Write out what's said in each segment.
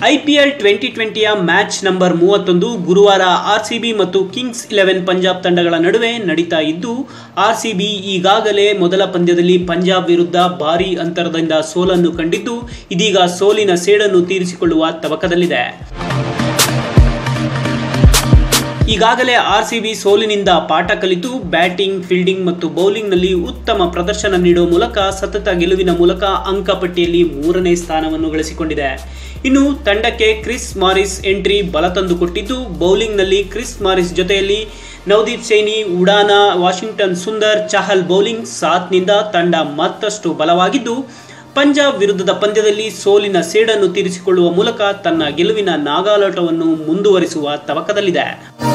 IPL twenty ಟ್ವೆಂಟಿಯ match number ಮೂವತ್ತೊಂದು ಗುರುವಾರ ಆರ್ಸಿಬಿ ಮತ್ತು ಕಿಂಗ್ಸ್ ಇಲೆವೆನ್ ಪಂಜಾಬ್ ತಂಡಗಳ ನಡುವೆ ನಡೀತಾ ಇದ್ದು ಆರ್ಸಿಬಿ ಈಗಾಗಲೇ ಮೊದಲ ಪಂದ್ಯದಲ್ಲಿ ಪಂಜಾಬ್ ವಿರುದ್ಧ ಭಾರೀ ಅಂತರದಿಂದ ಸೋಲನ್ನು ಕಂಡಿದ್ದು ಇದೀಗ ಸೋಲಿನ ಸೇಡನ್ನು ತೀರಿಸಿಕೊಳ್ಳುವ ತವಕದಲ್ಲಿದೆ ಈಗಾಗಲೇ ಆರ್ಸಿಬಿ ಸೋಲಿನಿಂದ ಪಾಠ ಕಲಿತು ಬ್ಯಾಟಿಂಗ್ ಫೀಲ್ಡಿಂಗ್ ಮತ್ತು ಬೌಲಿಂಗ್ನಲ್ಲಿ ಉತ್ತಮ ಪ್ರದರ್ಶನ ನೀಡುವ ಮೂಲಕ ಸತತ ಗೆಲುವಿನ ಮೂಲಕ ಅಂಕಪಟ್ಟಿಯಲ್ಲಿ ಮೂರನೇ ಸ್ಥಾನವನ್ನು ಗಳಿಸಿಕೊಂಡಿದೆ ಇನ್ನು ತಂಡಕ್ಕೆ ಕ್ರಿಸ್ ಮಾರಿಸ್ ಎಂಟ್ರಿ ಬಲ ತಂದುಕೊಟ್ಟಿದ್ದು ಬೌಲಿಂಗ್ನಲ್ಲಿ ಕ್ರಿಸ್ ಮಾರಿಸ್ ಜೊತೆಯಲ್ಲಿ ನವದೀಪ್ ಸೈನಿ ಉಡಾನ ವಾಷಿಂಗ್ಟನ್ ಸುಂದರ್ ಚಹಲ್ ಬೌಲಿಂಗ್ ಸಾತ್ನಿಂದ ತಂಡ ಮತ್ತಷ್ಟು ಬಲವಾಗಿದ್ದು ಪಂಜಾಬ್ ವಿರುದ್ಧದ ಪಂದ್ಯದಲ್ಲಿ ಸೋಲಿನ ಸೇಡನ್ನು ತೀರಿಸಿಕೊಳ್ಳುವ ಮೂಲಕ ತನ್ನ ಗೆಲುವಿನ ನಾಗಾಲೋಟವನ್ನು ಮುಂದುವರಿಸುವ ತವಕದಲ್ಲಿದೆ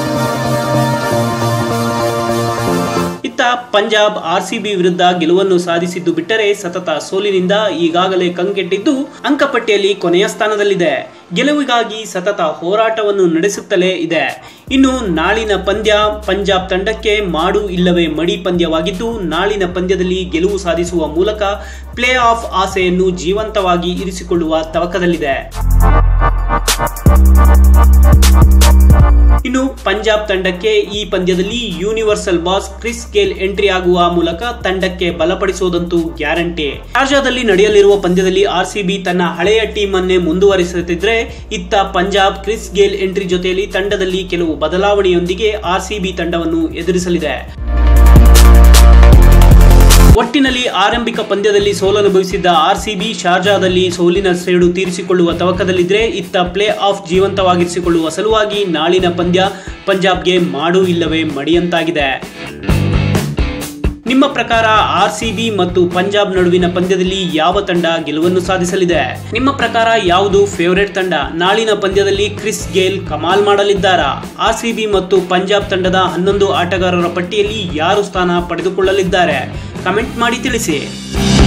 ಇತ್ತ ಪಂಜಾಬ್ ಆರ್ಸಿಬಿ ವಿರುದ್ಧ ಗೆಲುವನ್ನು ಸಾಧಿಸಿದ್ದು ಬಿಟ್ಟರೆ ಸತತ ಸೋಲಿನಿಂದ ಈಗಾಗಲೇ ಕಂಗೆಟ್ಟಿದ್ದು ಅಂಕಪಟ್ಟಿಯಲ್ಲಿ ಕೊನೆಯ ಸ್ಥಾನದಲ್ಲಿದೆ ಗೆಲುವಿಗಾಗಿ ಸತತ ಹೋರಾಟವನ್ನು ನಡೆಸುತ್ತಲೇ ಇದೆ ಇನ್ನು ನಾಳಿನ ಪಂದ್ಯ ಪಂಜಾಬ್ ತಂಡಕ್ಕೆ ಮಾಡು ಇಲ್ಲವೇ ಮಡಿ ಪಂದ್ಯವಾಗಿದ್ದು ನಾಳಿನ ಪಂದ್ಯದಲ್ಲಿ ಗೆಲುವು ಸಾಧಿಸುವ ಮೂಲಕ ಪ್ಲೇ ಆಫ್ ಆಸೆಯನ್ನು ಜೀವಂತವಾಗಿ ಇರಿಸಿಕೊಳ್ಳುವ ತವಕದಲ್ಲಿದೆ ಇನ್ನು ಪಂಜಾಬ್ ತಂಡಕ್ಕೆ ಈ ಪಂದ್ಯದಲ್ಲಿ universal boss Chris Gayle entry ಆಗುವ ಮೂಲಕ ತಂಡಕ್ಕೆ ಬಲಪಡಿಸುವುದಂತೂ ಗ್ಯಾರಂಟಿ ಶಾರ್ಜಾದಲ್ಲಿ ನಡೆಯಲಿರುವ ಪಂದ್ಯದಲ್ಲಿ ಆರ್ಸಿಬಿ ತನ್ನ ಹಳೆಯ ಟೀಮ್ ಅನ್ನೇ ಮುಂದುವರಿಸುತ್ತಿದ್ರೆ ಇತ್ತ ಪಂಜಾಬ್ ಕ್ರಿಸ್ ಗೇಲ್ ಎಂಟ್ರಿ ಜೊತೆಯಲ್ಲಿ ತಂಡದಲ್ಲಿ ಕೆಲವು ಬದಲಾವಣೆಯೊಂದಿಗೆ ಆರ್ಸಿಬಿ ತಂಡವನ್ನು ಎದುರಿಸಲಿದೆ ಒಟ್ಟಿನಲ್ಲಿ ಆರಂಭಿಕ ಪಂದ್ಯದಲ್ಲಿ ಸೋಲನುಭವಿಸಿದ್ದ ಆರ್ಸಿಬಿ ಶಾರ್ಜಾದಲ್ಲಿ ಸೋಲಿನ ಸೇಡು ತೀರಿಸಿಕೊಳ್ಳುವ ತವಕದಲ್ಲಿದ್ದರೆ ಇತ್ತ ಪ್ಲೇ ಆಫ್ ಜೀವಂತವಾಗಿರಿಸಿಕೊಳ್ಳುವ ಸಲುವಾಗಿ ನಾಳಿನ ಪಂದ್ಯ ಪಂಜಾಬ್ಗೆ ಮಾಡು ಇಲ್ಲವೇ ಮಡಿಯಂತಾಗಿದೆ ನಿಮ್ಮ ಪ್ರಕಾರ ಆರ್ಸಿಬಿ ಮತ್ತು ಪಂಜಾಬ್ ನಡುವಿನ ಪಂದ್ಯದಲ್ಲಿ ಯಾವ ತಂಡ ಗೆಲುವನ್ನು ಸಾಧಿಸಲಿದೆ ನಿಮ್ಮ ಪ್ರಕಾರ ಯಾವುದು ಫೇವರೇಟ್ ತಂಡ ನಾಳಿನ ಪಂದ್ಯದಲ್ಲಿ ಕ್ರಿಸ್ ಗೇಲ್ ಕಮಾಲ್ ಮಾಡಲಿದ್ದಾರಾ ಆರ್ಸಿಬಿ ಮತ್ತು ಪಂಜಾಬ್ ತಂಡದ ಹನ್ನೊಂದು ಆಟಗಾರರ ಪಟ್ಟಿಯಲ್ಲಿ ಯಾರು ಸ್ಥಾನ ಪಡೆದುಕೊಳ್ಳಲಿದ್ದಾರೆ ಕಮೆಂಟ್ ಮಾಡಿ ತಿಳಿಸಿ